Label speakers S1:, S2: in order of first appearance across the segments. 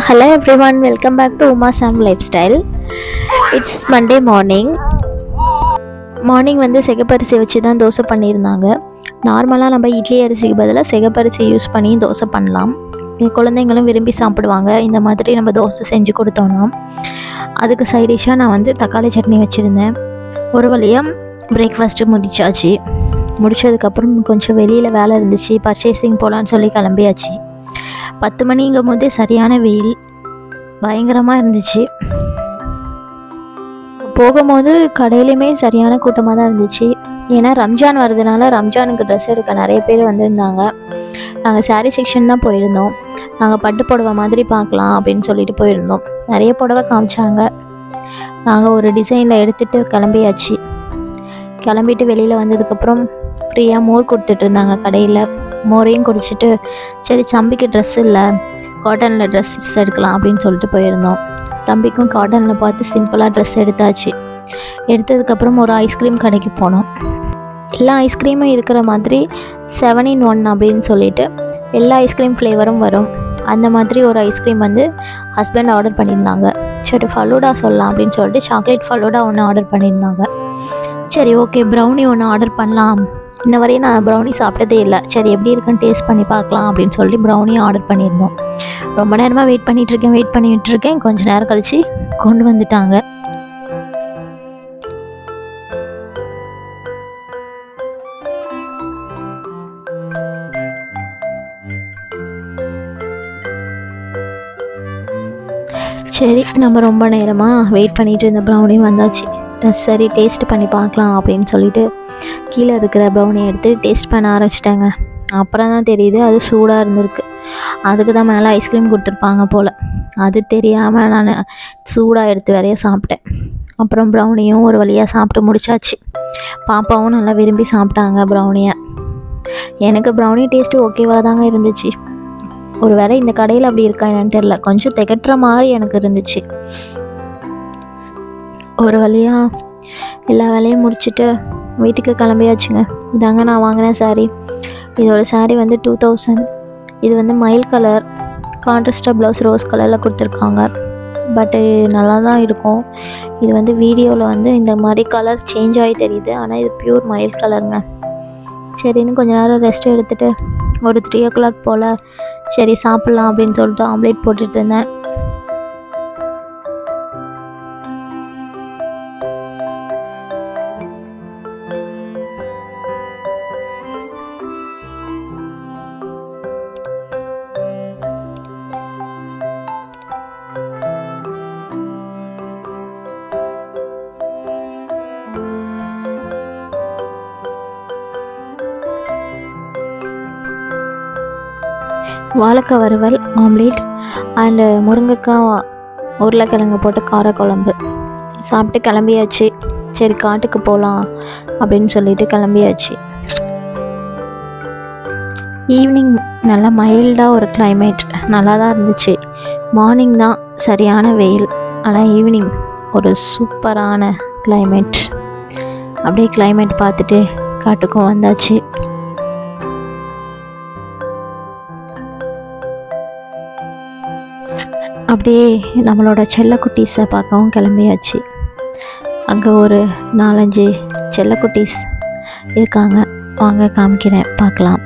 S1: Hello everyone, welcome back to Uma Sam Lifestyle. It's Monday morning. Morning வந்து சிகப்பரிசி வச்சு தான் தோசை பண்ணியிருந்தாங்க நார்மலாக நம்ம இட்லி அரிசிக்கு பதிலாக சிகப்பரிசி யூஸ் பண்ணி தோசை பண்ணலாம் என் குழந்தைங்களும் விரும்பி சாப்பிடுவாங்க இந்த மாதிரி நம்ம தோசை செஞ்சு கொடுத்தோன்னா அதுக்கு சைடிஷாக நான் வந்து தக்காளி சட்னி வச்சுருந்தேன் ஒரு வழியாக பிரேக்ஃபாஸ்ட்டு முடிச்சாச்சு முடிச்சதுக்கப்புறம் கொஞ்சம் வெளியில் வேலை இருந்துச்சு பர்ச்சேசிங் போகலான்னு சொல்லி கிளம்பியாச்சு பத்து மணிங்கும் போதே சரியான வெயில் பயங்கரமாக இருந்துச்சு போகும்போது கடையிலையுமே சரியான கூட்டமாக தான் இருந்துச்சு ஏன்னா ரம்ஜான் வர்றதுனால ரம்ஜானுக்கு ட்ரெஸ் எடுக்க நிறைய பேர் வந்திருந்தாங்க நாங்கள் saree செக்ஷன் தான் போயிருந்தோம் நாங்கள் பட்டு புடவை மாதிரி பார்க்கலாம் அப்படின்னு சொல்லிட்டு போயிருந்தோம் நிறைய புடவை காமிச்சாங்க நாங்கள் ஒரு டிசைனில் எடுத்துகிட்டு கிளம்பியாச்சு கிளம்பிட்டு வெளியில் வந்ததுக்கப்புறம் ஃப்ரீயாக மோர் கொடுத்துட்டு இருந்தாங்க கடையில் மோரையும் குடிச்சிட்டு சரி தம்பிக்கு ட்ரெஸ் இல்லை காட்டனில் ட்ரெஸ்ஸஸ் எடுக்கலாம் அப்படின்னு சொல்லிட்டு போயிருந்தோம் தம்பிக்கும் காட்டனில் பார்த்து சிம்பிளாக ட்ரெஸ் எடுத்தாச்சு எடுத்ததுக்கப்புறம் ஒரு ஐஸ்கிரீம் கடைக்கு போனோம் எல்லா ஐஸ்கிரீமும் இருக்கிற மாதிரி செவன் இன் ஒன் அப்படின்னு சொல்லிட்டு எல்லா ஐஸ்கிரீம் ஃப்ளேவரும் வரும் அந்த மாதிரி ஒரு ஐஸ்கிரீம் வந்து ஹஸ்பண்ட் ஆர்டர் பண்ணியிருந்தாங்க சரி ஃபலூடா சொல்லலாம் அப்படின்னு சொல்லிட்டு சாக்லேட் ஃபலூடா ஒன்று ஆர்டர் பண்ணியிருந்தாங்க சரி ஓகே ப்ரௌனி ஒன்று ஆர்டர் பண்ணலாம் இன்ன வரையும் நான் ப்ரௌனி சாப்பிட்டதே இல்லை சரி எப்படி இருக்குன்னு டேஸ்ட் பண்ணி பார்க்கலாம் அப்படின்னு சொல்லிட்டு ப்ரௌனி ஆர்டர் பண்ணியிருந்தோம் ரொம்ப நேரமாக வெயிட் பண்ணிட்டு இருக்கேன் வெயிட் பண்ணிட்டு இருக்கேன் கொஞ்ச நேரம் கழிச்சு கொண்டு வந்துட்டாங்க சரி நம்ம ரொம்ப நேரமாக வெயிட் பண்ணிட்டு இருந்த ப்ரௌனி வந்தாச்சு சரி டேஸ்ட் பண்ணி பார்க்கலாம் அப்படின்னு சொல்லிட்டு கீழே இருக்கிற ப்ரௌனி எடுத்து டேஸ்ட் பண்ண ஆரம்பிச்சிட்டாங்க அப்புறம் தான் தெரியுது அது சூடாக இருந்திருக்கு அதுக்கு தான் மேலே ஐஸ்கிரீம் கொடுத்துருப்பாங்க போல் அது தெரியாமல் நான் சூடாக எடுத்து வரைய சாப்பிட்டேன் அப்புறம் ப்ரௌனியும் ஒரு வழியாக சாப்பிட்டு முடிச்சாச்சு பாப்பாவும் நல்லா விரும்பி சாப்பிட்டாங்க ப்ரௌனியை எனக்கு ப்ரௌனி டேஸ்ட்டு ஓகேவாக தாங்க இருந்துச்சு ஒரு வேளை இந்த கடையில் அப்படி இருக்கா என்னன்னு தெரில கொஞ்சம் திகட்டுற மாதிரி எனக்கு இருந்துச்சு ஒரு வழியாக எல்லா வேலையும் முடிச்சுட்டு வீட்டுக்கு கிளம்பியாச்சுங்க இதாங்க நான் வாங்கின saree இதோட saree வந்து டூ தௌசண்ட் இது வந்து மயில் கலர் கான்ட்ராஸ்டாக ப்ளவுஸ் ரோஸ் கலரில் கொடுத்துருக்காங்க பட்டு நல்லா தான் இருக்கும் இது வந்து வீடியோவில் வந்து இந்த மாதிரி கலர் சேஞ்ச் ஆகி தெரியுது ஆனால் இது பியூர் மயில் கலருங்க சரின்னு கொஞ்ச நேரம் ரெஸ்ட் எடுத்துகிட்டு ஒரு த்ரீ ஓ கிளாக் போல் சரி சாப்பிட்லாம் அப்படின்னு சொல்லிட்டு ஆம்லேட் போட்டுட்டு இருந்தேன் வாழைக்காய் வறுவல் ஆம்லேட் அண்டு முருங்கைக்காய் உருளைக்கிழங்கு போட்டு காரக்குழம்பு சாப்பிட்டு கிளம்பியாச்சு சரி காட்டுக்கு போகலாம் அப்படின்னு சொல்லிட்டு கிளம்பியாச்சு ஈவினிங் நல்லா மைல்டாக ஒரு climate நல்லா தான் இருந்துச்சு மார்னிங் தான் சரியான வெயில் ஆனால் ஈவினிங் ஒரு சூப்பரான climate அப்படியே climate பார்த்துட்டு காட்டுக்கும் வந்தாச்சு அப்படியே நம்மளோட செல்லக்குட்டீஸை பார்க்கவும் கிளம்பியாச்சு அங்கே ஒரு நாலஞ்சு செல்லக்குட்டீஸ் இருக்காங்க வாங்க காமிக்கிறேன் பார்க்கலாம்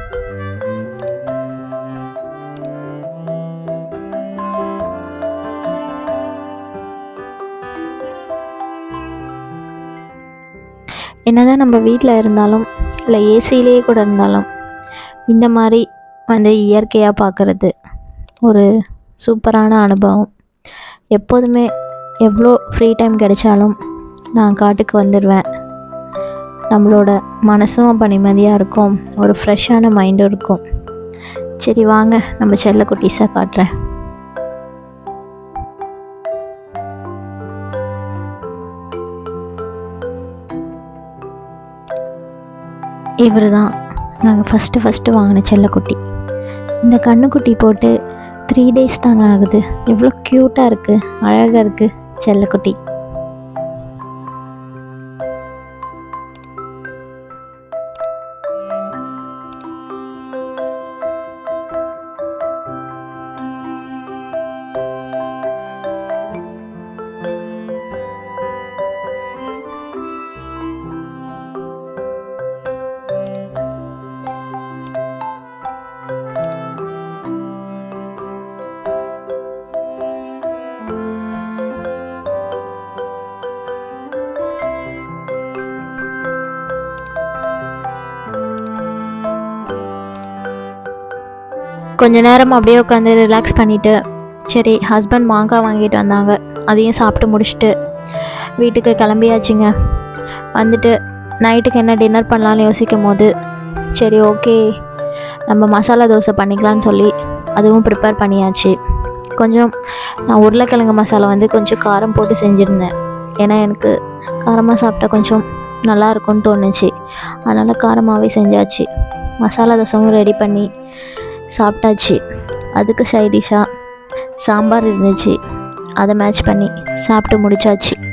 S1: என்னதான் நம்ம வீட்டில் இருந்தாலும் இல்லை ஏசியிலேயே கூட இருந்தாலும் இந்த மாதிரி வந்து இயற்கையாக பார்க்குறது ஒரு சூப்பரான அனுபவம் எப்போதுமே எவ்வளோ ஃப்ரீ டைம் கிடைச்சாலும் நான் காட்டுக்கு வந்துடுவேன் நம்மளோட மனசும் அப்போ நிம்மதியாக இருக்கும் ஒரு ஃப்ரெஷ்ஷான மைண்டும் இருக்கும் சரி வாங்க நம்ம செல்ல குட்டீஸாக காட்டுறேன் இவர் தான் நாங்கள் ஃபஸ்ட்டு ஃபஸ்ட்டு வாங்கின செல்லக்குட்டி இந்த கண்ணுக்குட்டி போட்டு த்ரீ டேஸ் தாங்க ஆகுது எவ்வளோ க்யூட்டாக இருக்குது அழகாக இருக்குது செல்லக்குட்டி கொஞ்ச நேரம் அப்படியே உட்காந்து ரிலாக்ஸ் பண்ணிவிட்டு சரி ஹஸ்பண்ட் மாங்காய் வாங்கிட்டு வந்தாங்க அதையும் சாப்பிட்டு முடிச்சுட்டு வீட்டுக்கு கிளம்பியாச்சுங்க வந்துட்டு நைட்டுக்கு என்ன டின்னர் பண்ணலான்னு யோசிக்கும் போது சரி ஓகே நம்ம மசாலா தோசை பண்ணிக்கலாம்னு சொல்லி அதுவும் ப்ரிப்பேர் பண்ணியாச்சு கொஞ்சம் நான் உருளைக்கிழங்கு மசாலா வந்து கொஞ்சம் காரம் போட்டு செஞ்சுருந்தேன் ஏன்னா எனக்கு காரமாக சாப்பிட்டா கொஞ்சம் நல்லா இருக்கும்னு தோணுச்சு அதனால் காரமாகவே செஞ்சாச்சு மசாலா தோசையும் ரெடி பண்ணி சாப்பிட்டாச்சு அதுக்கு சைடிஷாக சாம்பார் இருந்துச்சு அதை மேட்ச் பண்ணி சாப்பிட்டு முடிச்சாச்சு